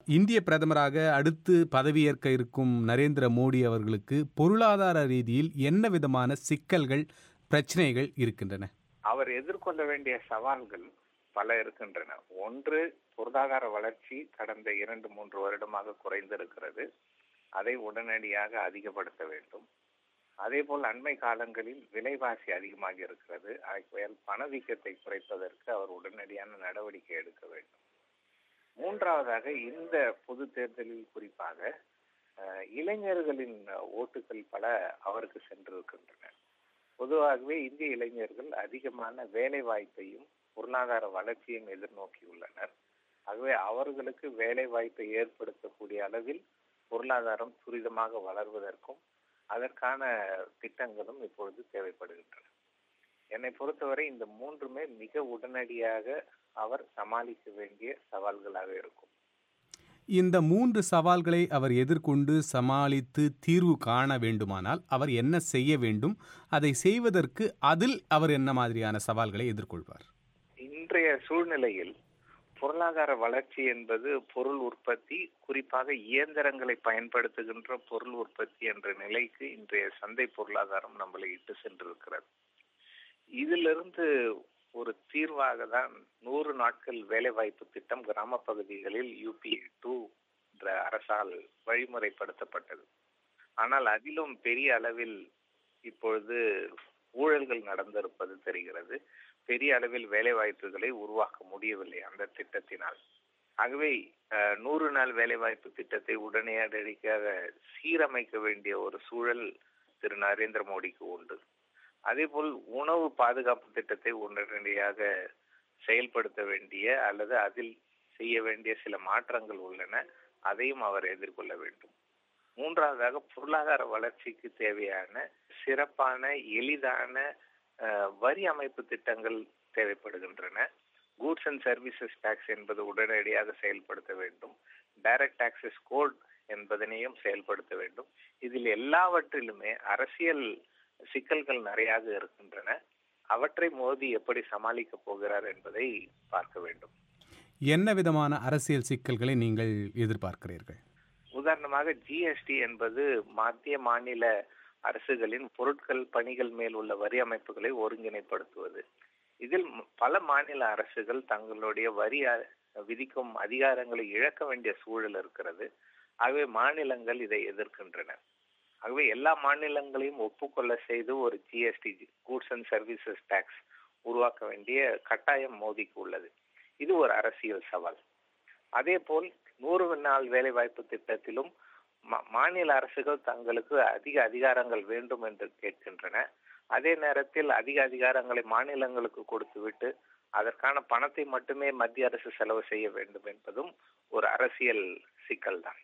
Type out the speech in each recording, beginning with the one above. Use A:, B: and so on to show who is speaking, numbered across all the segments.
A: இந்திய பிரதமராக அடுத்து பதவியேற்க இருக்கும் நரேந்திர மோடி அவர்களுக்கு பொருளாதார ரீதியில் என்ன விதமான சிக்கல்கள் பிரச்சனைகள் இருக்கின்றன
B: அவர் எதிர்கொள்ள வேண்டிய சவால்கள் பல இருக்கின்றன ஒன்று பொருளாதார வளர்ச்சி கடந்த இரண்டு மூன்று வருடமாக குறைந்திருக்கிறது அதை உடனடியாக அதிகப்படுத்த வேண்டும் அதே போல் அண்மை காலங்களில் விலைவாசி அதிகமாகி இருக்கிறது ஆகையால் பணவீக்கத்தை குறைப்பதற்கு அவர் உடனடியான நடவடிக்கை எடுக்க வேண்டும் மூன்றாவதாக இந்த பொது தேர்தலில் குறிப்பாக அஹ், இளைஞர்களின் ஓட்டுகள் பல அவருக்கு சென்றிருக்கின்றன பொதுவாகவே இந்திய இளைஞர்கள் அதிகமான வேலை வாய்ப்பையும் பொருளாதார வளர்ச்சியும் எதிர்நோக்கியுள்ளனர் ஆகவே அவர்களுக்கு வேலை வாய்ப்பை ஏற்படுத்தக்கூடிய அளவில் பொருளாதாரம் துரிதமாக வளர்வதற்கும் அதற்கான திட்டங்களும் இப்பொழுது தேவைப்படுகின்றன என்னை பொறுத்தவரை இந்த மூன்றுமே மிக உடனடியாக அவர் சமாளிக்க வேண்டிய சவால்களாக இருக்கும்
A: இந்த மூன்று சவால்களை அவர் எதிர்கொண்டு சமாளித்து தீர்வு காண வேண்டுமானால் அவர் என்ன செய்ய வேண்டும் அதை செய்வதற்கு அதில் அவர் என்ன மாதிரியான சவால்களை எதிர்கொள்வார்
B: இன்றைய சூழ்நிலையில் பொருளாதார வளர்ச்சி என்பது பொருள் உற்பத்தி குறிப்பாக இயந்திரங்களை பயன்படுத்துகின்ற பொருள் உற்பத்தி என்ற நிலைக்கு இன்றைய சந்தை பொருளாதாரம் நம்மளை இட்டு சென்றிருக்கிறது இதிலிருந்து ஒரு தீர்வாக தான் நூறு நாட்கள் வேலைவாய்ப்பு திட்டம் கிராம பகுதிகளில் யூபி டூ என்ற அரசால் வழிமுறைப்படுத்தப்பட்டது ஆனால் அதிலும் பெரிய அளவில் இப்பொழுது ஊழல்கள் நடந்திருப்பது தெரிகிறது பெரிய அளவில் வேலை வாய்ப்புகளை உருவாக்க முடியவில்லை அந்த திட்டத்தினால் ஆகவே அஹ், நூறு நாள் வேலைவாய்ப்பு திட்டத்தை உடனடியாக சீரமைக்க வேண்டிய ஒரு சூழல் திரு நரேந்திர மோடிக்கு உண்டு அதேபோல் உணவு பாதுகாப்பு திட்டத்தை உடனடியாக செயல்படுத்த வேண்டிய அல்லது அதில் செய்ய வேண்டிய சில மாற்றங்கள் உள்ளன அதையும் அவர் எதிர்கொள்ள வேண்டும் மூன்றாவதாக பொருளாதார வளர்ச்சிக்கு தேவையான சிறப்பான எளிதான அஹ், வரி அமைப்பு திட்டங்கள் தேவைப்படுகின்றன கூட்ஸ் அண்ட் சர்வீசஸ் டாக்ஸ் என்பது உடனடியாக செயல்படுத்த வேண்டும் டைரக்ட் டாக்ஸஸ் கோட் என்பதனையும் செயல்படுத்த வேண்டும் இதில் எல்லாவற்றிலுமே அரசியல் சிக்கல்கள் நிறையாக இருக்கின்றன அவற்றை மோடி எப்படி சமாளிக்க போகிறார் என்பதை பார்க்க வேண்டும்
A: என்ன விதமான அரசியல் சிக்கல்களை நீங்கள் எதிர்பார்க்கிறீர்கள்
B: உதாரணமாக ஜிஎஸ்டி என்பது மத்திய மாநில அரசுகளின் பொருட்கள் பணிகள் மேல் உள்ள வரி அமைப்புகளை ஒருங்கிணைப்படுத்துவது இதில் ம- பல மாநில அரசுகள் தங்களுடைய வரி அ- விதிக்கும் அதிகாரங்களை இழக்க வேண்டிய சூழல் இருக்கிறது ஆகவே மாநிலங்கள் இதை எதிர்க்கின்றன ஆகவே எல்லா மாநிலங்களையும் ஒப்புக்கொள்ள செய்து ஒரு GST goods and services tax உருவாக்க வேண்டிய கட்டாயம் மோதிக்கு உள்ளது இது ஒரு அரசியல் சவால் அதே போல் நூறு நாள் வேலைவாய்ப்பு திட்டத்திலும் மா- மாநில அரசுகள் தங்களுக்கு அதிக அதிகாரங்கள் வேண்டும் என்று கேட்கின்றன அதே நேரத்தில் அதிக அதிகாரங்களை மாநிலங்களுக்கு கொடுத்துவிட்டு அதற்கான பணத்தை மட்டுமே மத்திய அரசு செலவு செய்ய வேண்டும் என்பதும் ஒரு அரசியல் சிக்கல்தான்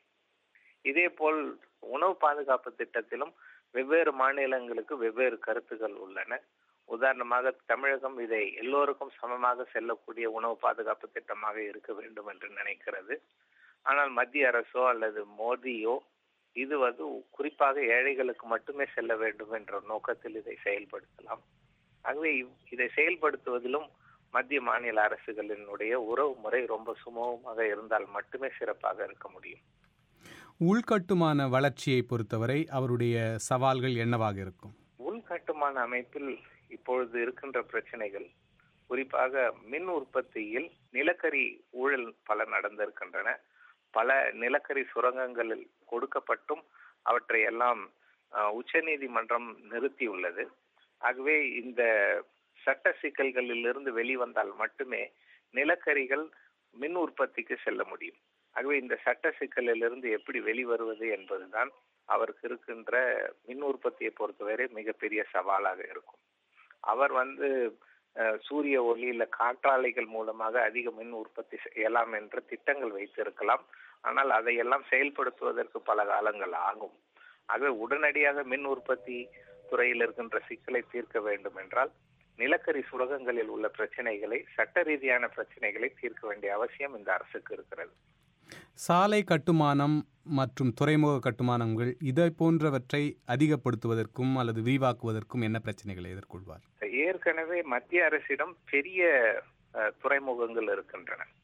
B: இதே போல் உணவு பாதுகாப்பு திட்டத்திலும் வெவ்வேறு மாநிலங்களுக்கு வெவ்வேறு கருத்துக்கள் உள்ளன உதாரணமாக தமிழகம் இதை எல்லோருக்கும் சமமாக செல்லக்கூடிய உணவு பாதுகாப்பு திட்டமாக இருக்க வேண்டும் என்று நினைக்கிறது ஆனால் மத்திய அரசோ அல்லது மோடியோ இது வந்து குறிப்பாக ஏழைகளுக்கு மட்டுமே செல்ல வேண்டும் என்ற நோக்கத்தில் இதை செயல்படுத்தலாம் ஆகவே இவ்- இதை செயல்படுத்துவதிலும் மத்திய மாநில அரசுகளினுடைய உறவு முறை ரொம்ப சுமூகமாக இருந்தால் மட்டுமே சிறப்பாக இருக்க முடியும்
A: உள்கட்டுமான வளர்ச்சியை பொறுத்தவரை அவருடைய சவால்கள் என்னவாக இருக்கும்
B: உள்கட்டுமான அமைப்பில் இப்பொழுது இருக்கின்ற பிரச்சனைகள் குறிப்பாக மின் உற்பத்தியில் நிலக்கரி ஊழல் பல நடந்திருக்கின்றன பல நிலக்கரி சுரங்கங்களில் கொடுக்கப்பட்டும் அவற்றை எல்லாம் அஹ், உச்சநீதிமன்றம் நிறுத்தியுள்ளது ஆகவே இந்த சட்ட சிக்கல்களில் இருந்து வெளிவந்தால் மட்டுமே நிலக்கரிகள் மின் உற்பத்திக்கு செல்ல முடியும் ஆகவே இந்த சட்ட சிக்கலிலிருந்து எப்படி வெளிவருவது என்பதுதான் அவருக்கு இருக்கின்ற மின் உற்பத்தியை பொறுத்தவரை மிகப்பெரிய சவாலாக இருக்கும் அவர் வந்து அஹ், சூரிய ஒளி இல்ல காற்றாலைகள் மூலமாக அதிக மின் உற்பத்தி செய்யலாம் என்ற திட்டங்கள் வைத்திருக்கலாம் ஆனால் அதையெல்லாம் செயல்படுத்துவதற்கு பல காலங்கள் ஆகும் ஆகவே உடனடியாக மின் உற்பத்தி துறையில் இருக்கின்ற சிக்கலை தீர்க்க வேண்டும் என்றால் நிலக்கரி சுரங்கங்களில் உள்ள பிரச்சனைகளை சட்ட ரீதியான பிரச்சனைகளை தீர்க்க வேண்டிய அவசியம் இந்த அரசுக்கு இருக்கிறது
A: சாலை கட்டுமானம் மற்றும் துறைமுக கட்டுமானங்கள் இதை போன்றவற்றை அதிகப்படுத்துவதற்கும் அல்லது விரிவாக்குவதற்கும் என்ன பிரச்சனைகளை எதிர்கொள்வார்
B: ஏற்கனவே மத்திய அரசிடம் பெரிய அஹ், துறைமுகங்கள் இருக்கின்றன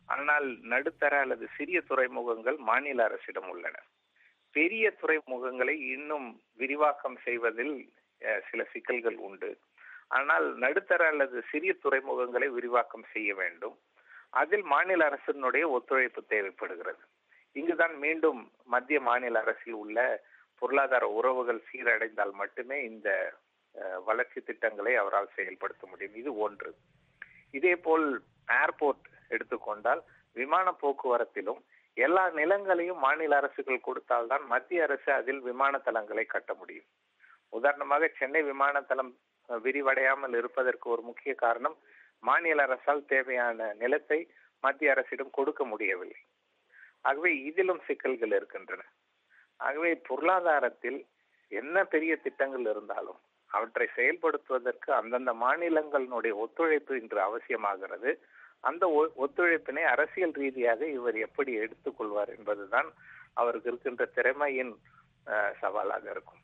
B: ஆனால் நடுத்தர அல்லது சிறிய துறைமுகங்கள் மாநில அரசிடம் உள்ளன பெரிய துறைமுகங்களை இன்னும் விரிவாக்கம் செய்வதில் அஹ், சில சிக்கல்கள் உண்டு ஆனால் நடுத்தர அல்லது சிறிய துறைமுகங்களை விரிவாக்கம் செய்ய வேண்டும் அதில் மாநில அரசினுடைய ஒத்துழைப்பு தேவைப்படுகிறது இங்குதான் மீண்டும் மத்திய மாநில அரசில் உள்ள பொருளாதார உறவுகள் சீரடைந்தால் மட்டுமே இந்த அஹ், வளர்ச்சி திட்டங்களை அவரால் செயல்படுத்த முடியும் இது ஒன்று இதே போல் ஏர்போர்ட் எடுத்துக்கொண்டால் விமான போக்குவரத்திலும் எல்லா நிலங்களையும் மாநில அரசுகள் கொடுத்தால்தான் மத்திய அரசு அதில் விமான தளங்களை கட்ட முடியும் உதாரணமாக சென்னை விமானத்தளம் அஹ், விரிவடையாமல் இருப்பதற்கு ஒரு முக்கிய காரணம் மாநில அரசால் தேவையான நிலத்தை மத்திய அரசிடம் கொடுக்க முடியவில்லை ஆகவே இதிலும் சிக்கல்கள் இருக்கின்றன ஆகவே பொருளாதாரத்தில் என்ன பெரிய திட்டங்கள் இருந்தாலும் அவற்றை செயல்படுத்துவதற்கு அந்தந்த மாநிலங்களினுடைய ஒத்துழைப்பு இன்று அவசியமாகிறது அந்த ஒ- ஒத்துழைப்பினை அரசியல் ரீதியாக இவர் எப்படி எடுத்துக்கொள்வார் என்பதுதான் அவருக்கு இருக்கின்ற திறமையின் அஹ், சவாலாக இருக்கும்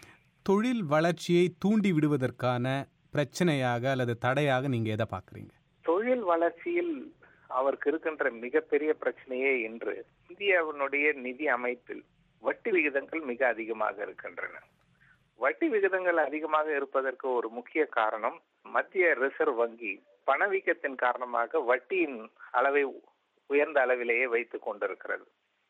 A: தொழில் வளர்ச்சியை தூண்டி விடுவதற்கான பிரச்சனையாக அல்லது தடையாக நீங்க எதை பார்க்குறீங்க
B: தொழில் வளர்ச்சியில் அவருக்கு இருக்கின்ற மிகப்பெரிய பிரச்சனையே இன்று இந்தியாவினுடைய நிதி அமைப்பில் வட்டி விகிதங்கள் மிக அதிகமாக இருக்கின்றன வட்டி விகிதங்கள் அதிகமாக இருப்பதற்கு ஒரு முக்கிய காரணம் மத்திய ரிசர்வ் வங்கி பணவீக்கத்தின் காரணமாக வட்டியின் அளவை உயர்ந்த அளவிலேயே வைத்துக் கொண்டிருக்கிறது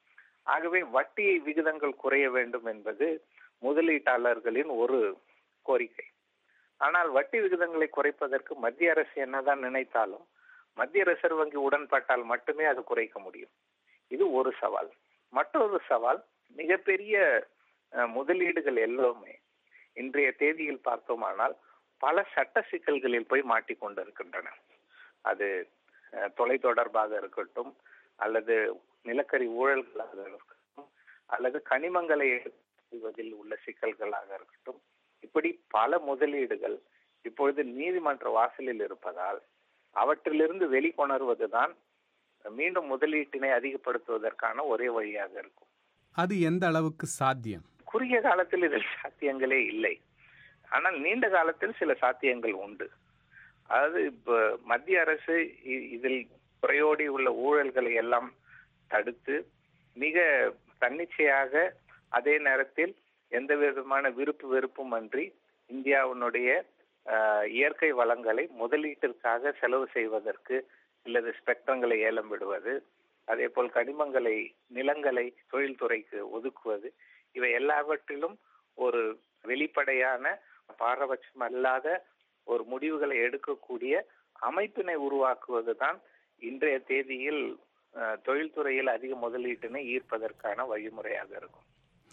B: ஆகவே வட்டி விகிதங்கள் குறைய வேண்டும் என்பது முதலீட்டாளர்களின் ஒரு கோரிக்கை ஆனால் வட்டி விகிதங்களை குறைப்பதற்கு மத்திய அரசு என்னதான் நினைத்தாலும் மத்திய ரிசர்வ் வங்கி உடன்பட்டால் மட்டுமே அது குறைக்க முடியும் இது ஒரு சவால் மற்றொரு சவால் மிகப்பெரிய அஹ், முதலீடுகள் எல்லாமே இன்றைய தேதியில் பார்த்தோமானால் பல சட்ட சிக்கல்களில் போய் மாட்டிக்கொண்டிருக்கின்றன அது அஹ், தொலைத்தொடர்பாக இருக்கட்டும் அல்லது நிலக்கரி ஊழல்களாக இருக்கட்டும் அல்லது கனிமங்களை செய்வதில் உள்ள சிக்கல்களாக இருக்கட்டும் இப்படி பல முதலீடுகள் இப்பொழுது நீதிமன்ற வாசலில் இருப்பதால் அவற்றிலிருந்து வெளிக்கொணர்வதுதான் மீண்டும் முதலீட்டினை அதிகப்படுத்துவதற்கான ஒரே வழியாக இருக்கும்
A: அது எந்த அளவுக்கு சாத்தியம்
B: குறுகிய காலத்தில் இதில் சாத்தியங்களே இல்லை ஆனால் நீண்ட காலத்தில் சில சாத்தியங்கள் உண்டு அதாவது இப்ப மத்திய அரசு இ- இதில் குறையோடி உள்ள ஊழல்களை எல்லாம் தடுத்து மிக தன்னிச்சையாக அதே நேரத்தில் எந்த விதமான விருப்பு வெறுப்பும் அன்றி இந்தியாவினுடைய ஆஹ், இயற்கை வளங்களை முதலீட்டிற்காக செலவு செய்வதற்கு அல்லது ஸ்பெக்ட்ரங்களை ஏலம் விடுவது அதே போல் கனிமங்களை நிலங்களை தொழில்துறைக்கு ஒதுக்குவது இவை எல்லாவற்றிலும் ஒரு வெளிப்படையான பாரபட்சம் அல்லாத ஒரு முடிவுகளை எடுக்கக்கூடிய அமைப்பினை உருவாக்குவதுதான் இன்றைய தேதியில் அஹ், தொழில்துறையில் அதிக முதலீட்டினை ஈர்ப்பதற்கான வழிமுறையாக இருக்கும்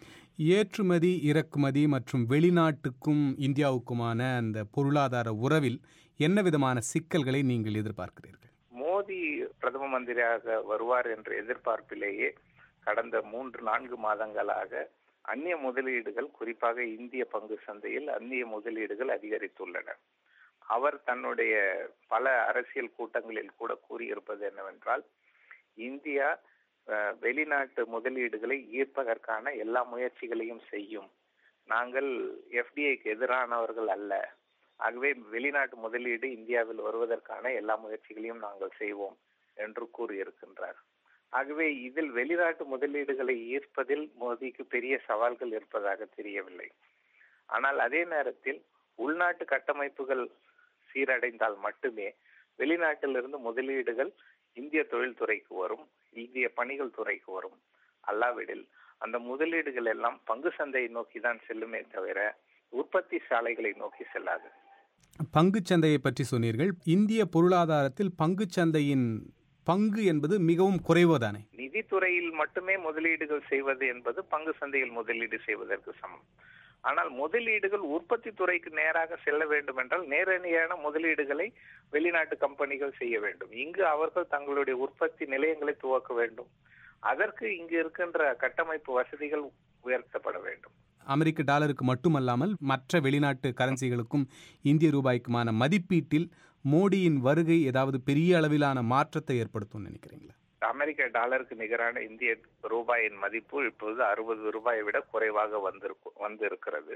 A: ஏற்றுமதி இறக்குமதி மற்றும் வெளிநாட்டுக்கும் இந்தியாவுக்குமான அந்த பொருளாதார உறவில் என்ன விதமான சிக்கல்களை நீங்கள் எதிர்பார்க்கிறீர்கள்
B: மோடி பிரதம மந்திரியாக வருவார் என்ற எதிர்பார்ப்பிலேயே கடந்த மூன்று நான்கு மாதங்களாக அந்நிய முதலீடுகள் குறிப்பாக இந்திய பங்கு சந்தையில் அந்நிய முதலீடுகள் அதிகரித்துள்ளன அவர் தன்னுடைய பல அரசியல் கூட்டங்களில் கூட கூறியிருப்பது என்னவென்றால் இந்தியா அஹ், வெளிநாட்டு முதலீடுகளை ஈர்ப்பதற்கான எல்லா முயற்சிகளையும் செய்யும் நாங்கள் எஃப்டிஐக்கு எதிரானவர்கள் அல்ல ஆகவே வெளிநாட்டு முதலீடு இந்தியாவில் வருவதற்கான எல்லா முயற்சிகளையும் நாங்கள் செய்வோம் என்று கூறியிருக்கின்றார் ஆகவே இதில் வெளிநாட்டு முதலீடுகளை ஈர்ப்பதில் மோடிக்கு பெரிய சவால்கள் இருப்பதாக தெரியவில்லை ஆனால் அதே நேரத்தில் உள்நாட்டு கட்டமைப்புகள் சீரடைந்தால் மட்டுமே வெளிநாட்டிலிருந்து முதலீடுகள் இந்திய தொழில்துறைக்கு வரும் இந்திய பணிகள் துறைக்கு வரும் அல்லாவிடில் அந்த முதலீடுகள் எல்லாம் பங்கு சந்தையை நோக்கி தான் செல்லுமே தவிர உற்பத்தி சாலைகளை நோக்கி செல்லாது
A: பங்குச் சந்தையை பற்றி சொன்னீர்கள் இந்திய பொருளாதாரத்தில் பங்குச் சந்தையின் பங்கு என்பது மிகவும் குறைவுதானே
B: நிதித்துறையில் மட்டுமே முதலீடுகள் செய்வது என்பது பங்கு சந்தையில் முதலீடு செய்வதற்கு சமம் ஆனால் முதலீடுகள் உற்பத்தி துறைக்கு நேராக செல்ல வேண்டும் என்றால் நேரடியான முதலீடுகளை வெளிநாட்டு கம்பெனிகள் செய்ய வேண்டும் இங்கு அவர்கள் தங்களுடைய உற்பத்தி நிலையங்களை துவக்க வேண்டும் அதற்கு இங்கு இருக்கின்ற கட்டமைப்பு வசதிகள் உயர்த்தப்பட வேண்டும்
A: அமெரிக்க டாலருக்கு மட்டுமல்லாமல் மற்ற வெளிநாட்டு கரன்சிகளுக்கும் இந்திய ரூபாய்க்குமான மதிப்பீட்டில் மோடியின் வருகை ஏதாவது பெரிய அளவிலான மாற்றத்தை ஏற்படுத்தும் நினைக்கிறீங்களா
B: அமெரிக்க டாலருக்கு நிகரான இந்திய ரூபாயின் மதிப்பு இப்போது அறுபது ரூபாயை விட குறைவாக வந்திருக்கும் வந்து இருக்கிறது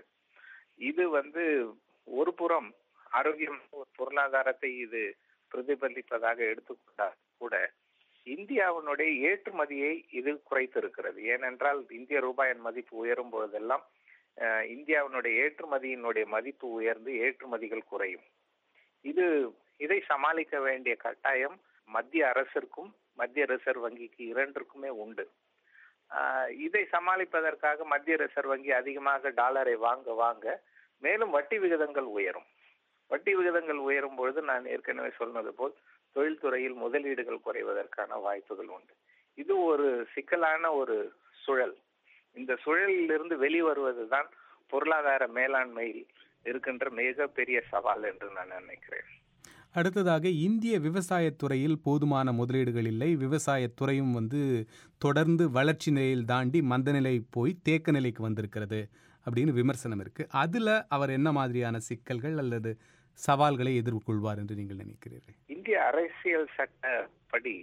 B: இது வந்து ஒரு புறம் ஆரோக்கியம் பொருளாதாரத்தை இது பிரதிபலிப்பதாக எடுத்துக்கொண்டால் கூட இந்தியாவினுடைய ஏற்றுமதியை இது குறைத்திருக்கிறது ஏனென்றால் இந்திய ரூபாயின் மதிப்பு உயரும் பொழுதெல்லாம் அஹ், இந்தியாவினுடைய ஏற்றுமதியினுடைய மதிப்பு உயர்ந்து ஏற்றுமதிகள் குறையும் இது இதை சமாளிக்க வேண்டிய கட்டாயம் மத்திய அரசிற்கும் மத்திய ரிசர்வ் வங்கிக்கு இரண்டிற்குமே உண்டு ஆஹ் இதை சமாளிப்பதற்காக மத்திய ரிசர்வ் வங்கி அதிகமாக டாலரை வாங்க வாங்க மேலும் வட்டி விகிதங்கள் உயரும் வட்டி விகிதங்கள் உயரும் பொழுது நான் ஏற்கனவே சொன்னது போல் தொழில்துறையில் முதலீடுகள் குறைவதற்கான வாய்ப்புகள் உண்டு இது ஒரு சிக்கலான ஒரு சுழல் இந்த சுழலிலிருந்து வெளிவருவதுதான் பொருளாதார மேலாண்மையில் இருக்கின்ற மிகப்பெரிய சவால் என்று நான் நினைக்கிறேன்
A: அடுத்ததாக இந்திய விவசாயத்துறையில் போதுமான முதலீடுகள் இல்லை விவசாயத்துறையும் வந்து தொடர்ந்து வளர்ச்சி நிலையில் தாண்டி மந்த நிலை போய் தேக்க நிலைக்கு வந்திருக்கிறது அப்படின்னு விமர்சனம் இருக்கு அதுல அவர் என்ன மாதிரியான சிக்கல்கள் அல்லது சவால்களை எதிர்கொள்வார் என்று நீங்கள் நினைக்கிறீர்கள்
B: இந்திய அரசியல் சட்டப்படி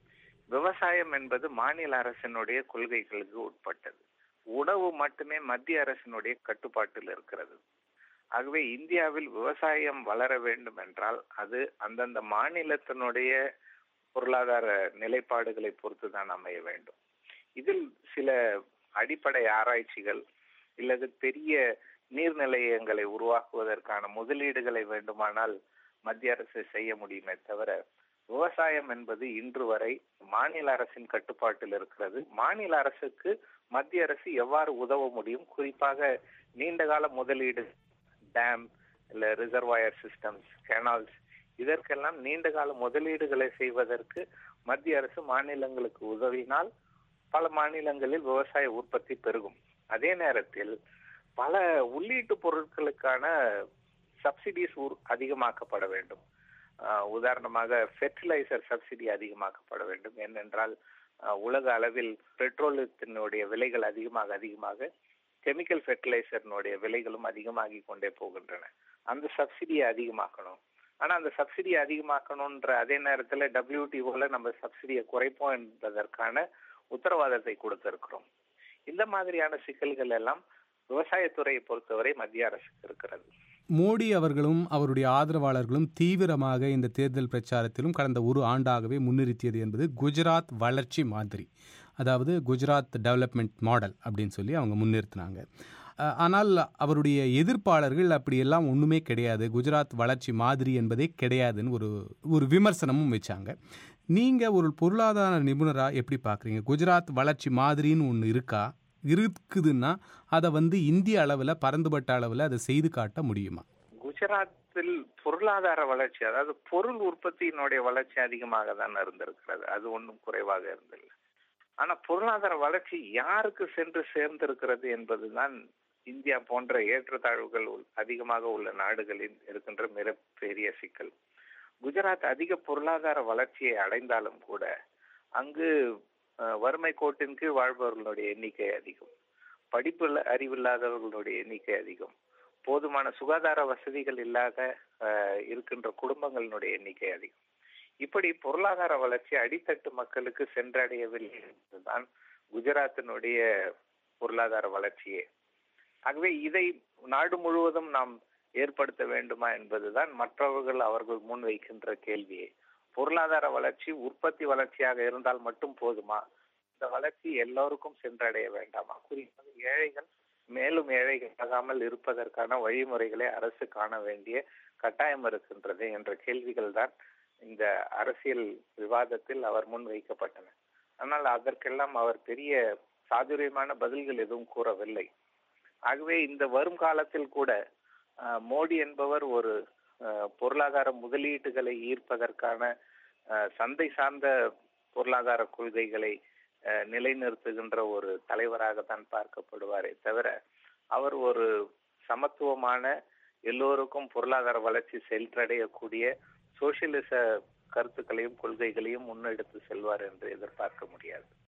B: விவசாயம் என்பது மாநில அரசினுடைய கொள்கைகளுக்கு உட்பட்டது உணவு மட்டுமே மத்திய அரசினுடைய கட்டுப்பாட்டில் இருக்கிறது ஆகவே இந்தியாவில் விவசாயம் வளர வேண்டும் என்றால் அது அந்தந்த மாநிலத்தினுடைய பொருளாதார நிலைப்பாடுகளை பொறுத்து தான் அமைய வேண்டும் இதில் சில அடிப்படை ஆராய்ச்சிகள் இல்லது பெரிய நீர்நிலையங்களை உருவாக்குவதற்கான முதலீடுகளை வேண்டுமானால் மத்திய அரசு செய்ய முடியுமே தவிர விவசாயம் என்பது இன்று வரை மாநில அரசின் கட்டுப்பாட்டில் இருக்கிறது மாநில அரசுக்கு மத்திய அரசு எவ்வாறு உதவ முடியும் குறிப்பாக நீண்டகால முதலீடு டேம் இல்ல ரிசர்வாயர் சிஸ்டம்ஸ் கெனால்ஸ் இதற்கெல்லாம் நீண்டகால முதலீடுகளை செய்வதற்கு மத்திய அரசு மாநிலங்களுக்கு உதவினால் பல மாநிலங்களில் விவசாய உற்பத்தி பெருகும் அதே நேரத்தில் பல உள்ளீட்டு பொருட்களுக்கான சப்சிடிஸ் அதிகமாக்கப்பட வேண்டும் ஆஹ் உதாரணமாக ஃபெர்டிலைசர் சப்சிடி அதிகமாக்கப்பட வேண்டும் ஏனென்றால் ஆஹ் உலக அளவில் பெட்ரோலத்தினுடைய விலைகள் அதிகமாக அதிகமாக கெமிக்கல் ஃபெர்டிலைசர்னுடைய விலைகளும் அதிகமாகி கொண்டே போகின்றன அந்த சப்சிடியை அதிகமாக்கணும் ஆனா அந்த சப்சிடியை அதிகமாக்கணும்ன்ற அதே நேரத்துல டபிள்யூடிஓல நம்ம சப்சிடியை குறைப்போம் என்பதற்கான உத்தரவாதத்தை கொடுத்திருக்கிறோம் இந்த மாதிரியான சிக்கல்கள் எல்லாம் விவசாயத்துறையை பொறுத்தவரை மத்திய அரசுக்கு இருக்கிறது
A: மோடி அவர்களும் அவருடைய ஆதரவாளர்களும் தீவிரமாக இந்த தேர்தல் பிரச்சாரத்திலும் கடந்த ஒரு ஆண்டாகவே முன்னிறுத்தியது என்பது குஜராத் வளர்ச்சி மாதிரி அதாவது குஜராத் டெவலப்மெண்ட் மாடல் அப்படின்னு சொல்லி அவங்க முன்னிறுத்தினாங்க அஹ், ஆனால் அவருடைய எதிர்ப்பாளர்கள் அப்படியெல்லாம் ஒன்றுமே கிடையாது குஜராத் வளர்ச்சி மாதிரி என்பதே கிடையாதுன்னு ஒரு ஒரு விமர்சனமும் வச்சாங்க நீங்கள் ஒரு பொருளாதார நிபுணராக எப்படி பார்க்குறீங்க குஜராத் வளர்ச்சி மாதிரின்னு ஒன்று இருக்கா இருக்குதுன்னா அதை வந்து இந்திய அளவில் பரந்துபட்ட அளவில் அதை செய்து காட்ட முடியுமா
B: குஜராத்தில் பொருளாதார வளர்ச்சி அதாவது பொருள் உற்பத்தியினுடைய வளர்ச்சி அதிகமாக தான் இருந்திருக்கிறது அது ஒன்றும் குறைவாக இருந்தில்லை ஆனா பொருளாதார வளர்ச்சி யாருக்கு சென்று சேர்ந்திருக்கிறது என்பதுதான் இந்தியா போன்ற ஏற்றத்தாழ்வுகள் உள்- அதிகமாக உள்ள நாடுகளில் இருக்கின்ற மிகப்பெரிய சிக்கல் குஜராத் அதிக பொருளாதார வளர்ச்சியை அடைந்தாலும் கூட அங்கு அஹ், வறுமை கோட்டின் கீழ் வாழ்பவர்களுடைய எண்ணிக்கை அதிகம் படிப்பு அறிவில்லாதவர்களுடைய எண்ணிக்கை அதிகம் போதுமான சுகாதார வசதிகள் இல்லாத அஹ், இருக்கின்ற குடும்பங்களினுடைய எண்ணிக்கை அதிகம் இப்படி பொருளாதார வளர்ச்சி அடித்தட்டு மக்களுக்கு சென்றடையவில்லை என்பதுதான் குஜராத்தினுடைய பொருளாதார வளர்ச்சியே ஆகவே இதை நாடு முழுவதும் நாம் ஏற்படுத்த வேண்டுமா என்பதுதான் மற்றவர்கள் அவர்கள் முன்வைக்கின்ற கேள்வியே பொருளாதார வளர்ச்சி உற்பத்தி வளர்ச்சியாக இருந்தால் மட்டும் போதுமா இந்த வளர்ச்சி எல்லோருக்கும் சென்றடைய வேண்டாமா குறிப்பாக ஏழைகள் மேலும் ஏழைகளாகாமல் இருப்பதற்கான வழிமுறைகளை அரசு காண வேண்டிய கட்டாயம் இருக்கின்றது என்ற கேள்விகள் தான் இந்த அரசியல் விவாதத்தில் அவர் முன்வைக்கப்பட்டன ஆனால் அதற்கெல்லாம் அவர் பெரிய சாதுரியமான பதில்கள் எதுவும் கூறவில்லை ஆகவே இந்த வரும் காலத்தில் கூட அஹ், மோடி என்பவர் ஒரு அஹ், பொருளாதார முதலீட்டுகளை ஈர்ப்பதற்கான அஹ், சந்தை சார்ந்த பொருளாதார கொள்கைகளை அஹ், நிலைநிறுத்துகின்ற ஒரு தலைவராகத்தான் பார்க்கப்படுவாரே தவிர அவர் ஒரு சமத்துவமான எல்லோருக்கும் பொருளாதார வளர்ச்சி சென்றடையக்கூடிய சோசியலிச கருத்துக்களையும் கொள்கைகளையும் முன்னெடுத்து செல்வார் என்று எதிர்பார்க்க முடியாது